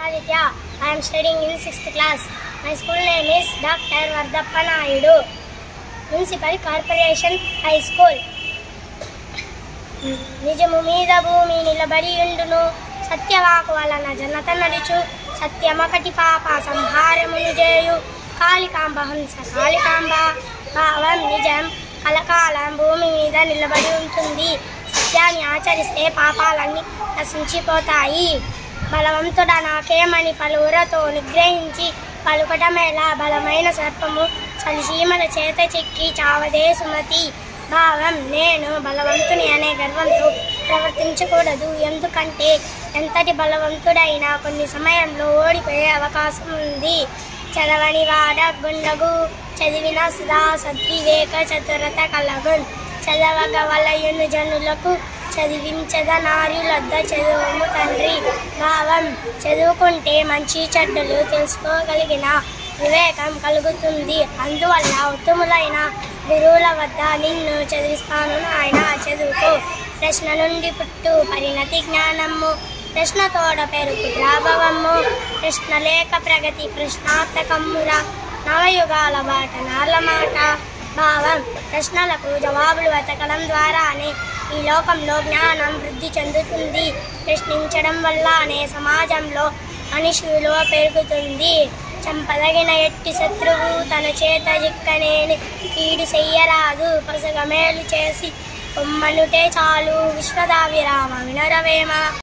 Aditya. I am studying in 6th class. My school name is Dr. Vardappa Naidu. Municipal Corporation High School. నిజము మీద భూమి నిలబడి ఉండును సత్యవాకు వలన జనత నడుచు సత్యమకటి పాప సంహారమును చేయు కాళికాంబ హంస కాళికాంబ భావం నిజం కలకాలం భూమి మీద నిలబడి ఉంటుంది సత్యాన్ని ఆచరిస్తే పాపాలన్నీ నశించిపోతాయి బలవంతుడ నాకేమని పలువురతో నిగ్రహించి పలుకటమేలా బలమైన సర్పము చలిసీమల చేత చెక్కి చావదే సుమతి భావం నేను బలవంతుని అనే గర్వంతో ప్రవర్తించకూడదు ఎందుకంటే ఎంతటి బలవంతుడైనా కొన్ని సమయంలో ఓడిపోయే అవకాశం ఉంది చదవని వాడ గుండగు చదివిన సుధా సద్వివేక చతురత కలగున్ చదవగ వలయును జనులకు చదివించద నార్యులద్ద చదువుము తండ్రి భావం చదువుకుంటే మంచి చెడ్డలు తెలుసుకోగలిగిన వివేకం కలుగుతుంది అందువల్ల ఉత్తములైన గురువుల వద్ద నిన్ను చదివిస్తాను ఆయన చదువుకో ప్రశ్న నుండి పుట్టు పరిణతి జ్ఞానము ప్రశ్న తోడ పెరుగు ప్రాభవము ప్రశ్న లేక ప్రగతి ప్రశ్నార్థకమ్మురా నవయుగాల బాట నార్ల మాట భావం ప్రశ్నలకు జవాబులు వెతకడం ద్వారానే ఈ లోకంలో జ్ఞానం వృద్ధి చెందుతుంది ప్రశ్నించడం వల్లనే సమాజంలో మనిషి విలువ పెరుగుతుంది చంపదగిన ఎట్టి శత్రువు తన చేత చిక్కనేని కీడు చెయ్యరాదు పసగమేలు చేసి పొమ్మనుటే చాలు విశ్వదావిరామ వినరవేమ